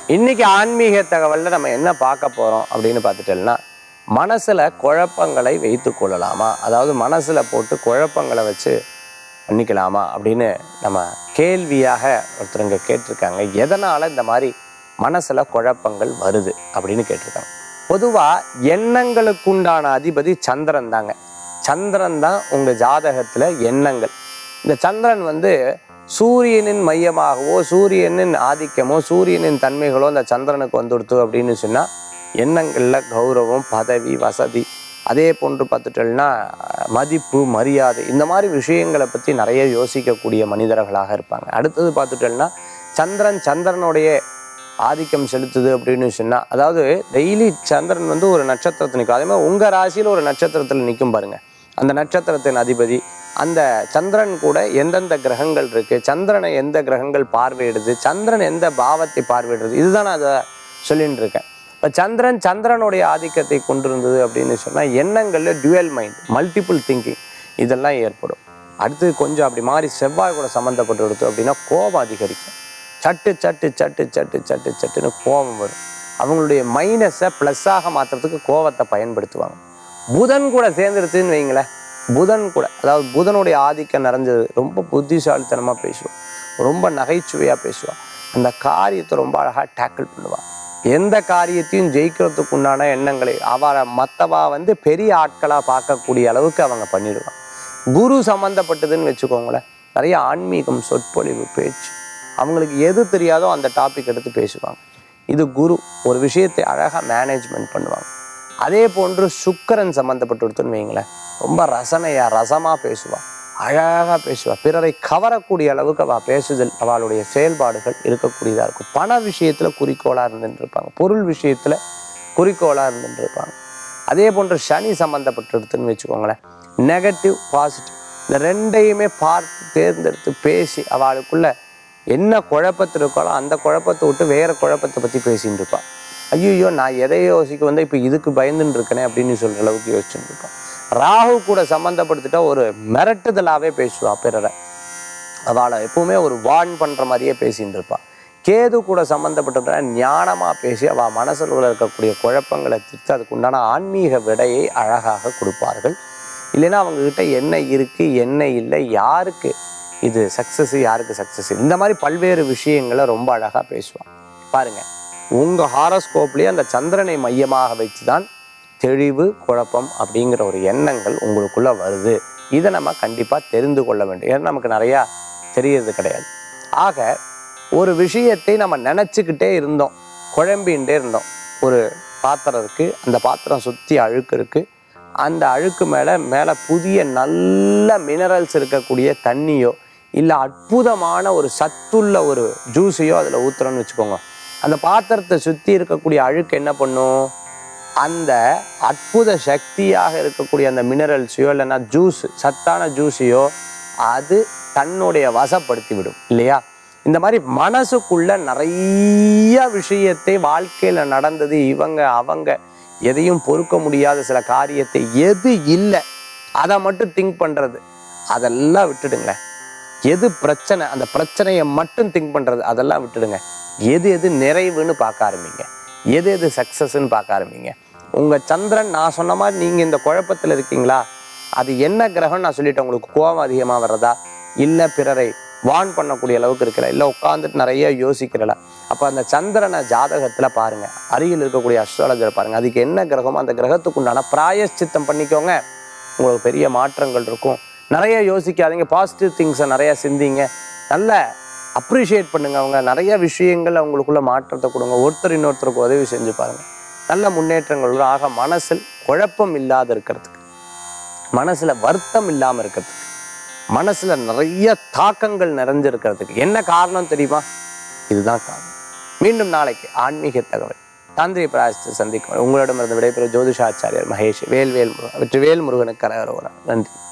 இன்னைக்கு ஆன்மீக தகவல்ல நம்ம என்ன பார்க்க போறோம் அப்படின்னு பார்த்துட்டோம்னா மனசுல குழப்பங்களை வைத்து கொள்ளலாமா அதாவது மனசுல போட்டு குழப்பங்களை வச்சு பண்ணிக்கலாமா அப்படின்னு நம்ம கேள்வியாக ஒருத்தருங்க கேட்டிருக்காங்க எதனால இந்த மாதிரி மனசுல குழப்பங்கள் வருது அப்படின்னு கேட்டிருக்காங்க பொதுவா எண்ணங்களுக்குண்டான அதிபதி சந்திரன் தாங்க சந்திரன் தான் உங்க ஜாதகத்துல எண்ணங்கள் இந்த சந்திரன் வந்து சூரியனின் மையமாகவோ சூரியனின் ஆதிக்கமோ சூரியனின் தன்மைகளோ அந்த சந்திரனுக்கு வந்துடுத்து அப்படின்னு சொன்னா எண்ணங்கள்ல கௌரவம் பதவி வசதி அதே போன்று பார்த்துட்டோம்னா மதிப்பு மரியாதை இந்த மாதிரி விஷயங்களை பற்றி நிறைய யோசிக்கக்கூடிய மனிதர்களாக இருப்பாங்க அடுத்தது பார்த்துட்டோம்னா சந்திரன் சந்திரனுடைய ஆதிக்கம் செலுத்துது அப்படின்னு சொன்னால் அதாவது டெய்லி சந்திரன் வந்து ஒரு நட்சத்திரத்தில் நிற்கும் அதே மாதிரி உங்கள் ராசியில் ஒரு நட்சத்திரத்தில் நிற்கும் பாருங்க அந்த நட்சத்திரத்தின் அதிபதி அந்த சந்திரன் கூட எந்தெந்த கிரகங்கள் இருக்குது சந்திரனை எந்த கிரகங்கள் பார்வையிடுது சந்திரன் எந்த பாவத்தை பார்வையிடுறது இதுதான் நான் அதை சொல்லிட்டு இருக்கேன் இப்போ சந்திரன் சந்திரனுடைய ஆதிக்கத்தை கொண்டிருந்தது அப்படின்னு சொன்னால் எண்ணங்களில் டுவெல் மைண்ட் மல்டிபிள் திங்கிங் இதெல்லாம் ஏற்படும் அடுத்து கொஞ்சம் அப்படி மாறி செவ்வாய் கூட சம்மந்தப்பட்டு எடுத்து அப்படின்னா கோபம் அதிகரிக்கும் சட்டு சட்டு சட்டு சட்டு சட்டு சட்டுன்னு கோபம் வரும் அவங்களுடைய மைனஸை ப்ளஸ்ஸாக மாற்றுறதுக்கு கோபத்தை பயன்படுத்துவாங்க புதன் கூட சேர்ந்துருச்சுன்னு வைங்களேன் புதன் கூட அதாவது புதனுடைய ஆதிக்கம் நிறைஞ்சது ரொம்ப புத்திசாலித்தனமாக பேசுவான் ரொம்ப நகைச்சுவையாக பேசுவான் அந்த காரியத்தை ரொம்ப அழகாக டேக்கிள் பண்ணுவான் எந்த காரியத்தையும் ஜெயிக்கிறதுக்கு உண்டான எண்ணங்களை அவரை மற்றவா வந்து பெரிய ஆட்களாக பார்க்கக்கூடிய அளவுக்கு அவங்க பண்ணிடுவாங்க குரு சம்மந்தப்பட்டதுன்னு வச்சுக்கோங்களேன் நிறைய ஆன்மீகம் சொற்பொழிவு பேச்சு அவங்களுக்கு எது தெரியாதோ அந்த டாபிக் எடுத்து பேசுவாங்க இது குரு ஒரு விஷயத்தை அழகாக மேனேஜ்மெண்ட் பண்ணுவாங்க அதே போன்று சுக்கரன் சம்மந்தப்பட்டு வைங்களேன் ரொம்ப ரசனையா ரசமாக பேசுவா அழகாக பேசுவா பிறரை கவரக்கூடிய அளவுக்கு அவள் பேசுதல் அவளுடைய செயல்பாடுகள் இருக்கக்கூடியதாக இருக்கும் பண விஷயத்தில் குறிக்கோளாக இருந்துட்டு இருப்பாங்க பொருள் விஷயத்தில் குறிக்கோளாக இருந்துட்டு இருப்பாங்க அதே போன்று சனி சம்மந்தப்பட்டிருக்குன்னு வச்சுக்கோங்களேன் நெகட்டிவ் பாசிட்டிவ் இந்த ரெண்டையுமே பார்த்து தேர்ந்தெடுத்து பேசி அவளுக்குள்ள என்ன குழப்பத்தில் இருக்காளோ அந்த குழப்பத்தை விட்டு வேற குழப்பத்தை பற்றி பேசின்னு இருப்பாள் ஐயோ நான் எதை யோசிக்க வந்தால் இப்போ இதுக்கு பயந்துன்னு இருக்கனே அப்படின்னு சொல்கிற அளவுக்கு யோசிச்சுட்டு இருப்பான் ராகு கூட சம்மந்தப்படுத்திட்டா ஒரு மிரட்டுதலாகவே பேசுவா பிறரை அவளை எப்பவுமே ஒரு வார்ன் பண்ணுற மாதிரியே பேசின்னு இருப்பாள் கேது கூட சம்மந்தப்பட்டதுனா ஞானமாக பேசி அவள் மனசில் இருக்கக்கூடிய குழப்பங்களை தீர்த்து அதுக்கு உண்டான ஆன்மீக விடையை அழகாக கொடுப்பார்கள் இல்லைன்னா அவங்கக்கிட்ட என்ன இருக்குது என்ன இல்லை யாருக்கு இது சக்ஸஸ் யாருக்கு சக்ஸஸ் இந்த மாதிரி பல்வேறு விஷயங்களை ரொம்ப அழகாக பேசுவான் பாருங்க உங்கள் ஹாரோஸ்கோப்லேயே அந்த சந்திரனை மையமாக வச்சு தான் தெளிவு குழப்பம் அப்படிங்கிற ஒரு எண்ணங்கள் உங்களுக்குள்ள வருது இதை நம்ம கண்டிப்பாக தெரிந்து கொள்ள வேண்டும் ஏன்னா நமக்கு நிறையா தெரியறது கிடையாது ஆக ஒரு விஷயத்தை நம்ம நினச்சிக்கிட்டே இருந்தோம் குழம்பின்ண்டே இருந்தோம் ஒரு பாத்திரம் இருக்குது அந்த பாத்திரம் சுற்றி அழுக்கு இருக்குது அந்த அழுக்கு மேலே மேலே புதிய நல்ல மினரல்ஸ் இருக்கக்கூடிய தண்ணியோ இல்லை அற்புதமான ஒரு சத்துள்ள ஒரு ஜூஸையோ அதில் ஊற்றுறோன்னு வச்சுக்கோங்க அந்த பாத்திரத்தை சுற்றி இருக்கக்கூடிய அழுக்கு என்ன பண்ணும் அந்த அற்புத சக்தியாக இருக்கக்கூடிய அந்த மினரல்ஸையோ இல்லைன்னா ஜூஸ் சத்தான ஜூஸையோ அது தன்னுடைய வசப்படுத்தி விடும் இல்லையா இந்த மாதிரி மனசுக்குள்ள நிறைய விஷயத்தை வாழ்க்கையில நடந்தது இவங்க அவங்க எதையும் பொறுக்க முடியாத சில காரியத்தை எது இல்லை அதை மட்டும் திங்க் பண்றது அதெல்லாம் விட்டுடுங்களேன் எது பிரச்சனை அந்த பிரச்சனையை மட்டும் திங்க் பண்றது அதெல்லாம் விட்டுடுங்க எது எது நிறைவுன்னு பார்க்க ஆரம்பிங்க எது எது சக்சஸ்ன்னு பார்க்க ஆரம்பிங்க உங்க சந்திரன் நான் சொன்ன மாதிரி நீங்க இந்த குழப்பத்தில் இருக்கீங்களா அது என்ன கிரகம் நான் சொல்லிட்டேன் உங்களுக்கு கோபம் அதிகமாக வர்றதா இல்லை பிறரை வான் பண்ணக்கூடிய அளவுக்கு இருக்கல இல்லை உட்காந்துட்டு நிறைய யோசிக்கிறல அப்போ அந்த சந்திரனை ஜாதகத்தில் பாருங்க அருகில் இருக்கக்கூடிய அஸ்ட்ராலஜரை பாருங்க அதுக்கு என்ன கிரகமோ அந்த கிரகத்துக்கு உண்டான பிராயஷ்சித்தம் பண்ணிக்கோங்க உங்களுக்கு பெரிய மாற்றங்கள் இருக்கும் நிறைய யோசிக்காதீங்க பாசிட்டிவ் திங்ஸை நிறைய சிந்திங்க நல்ல அப்ரிஷியேட் பண்ணுங்க அவங்க நிறைய விஷயங்கள் அவங்களுக்குள்ள மாற்றத்தை கொடுங்க ஒருத்தர் இன்னொருத்தருக்கு உதவி செஞ்சு பாருங்க நல்ல முன்னேற்றங்கள் வரும். ஆக மனசில் குழப்பம் இல்லாத இருக்கிறதுக்கு மனசுல வருத்தம் இல்லாம இருக்கிறதுக்கு மனசுல நிறைய தாக்கங்கள் நிறைஞ்சிருக்கிறதுக்கு என்ன காரணம் தெரியுமா இதுதான் காரணம் மீண்டும் நாளைக்கு ஆன்மீக தகவல் தாந்திரிய பிராயசத்தை சந்திக்கும் உங்களிடமிருந்து விடைபெறும் ஜோதிஷாச்சாரியர் மகேஷ் வேல்வேல் முருகன் வெற்றி வேல் முருகனுக்கு கரகரோரா நன்றி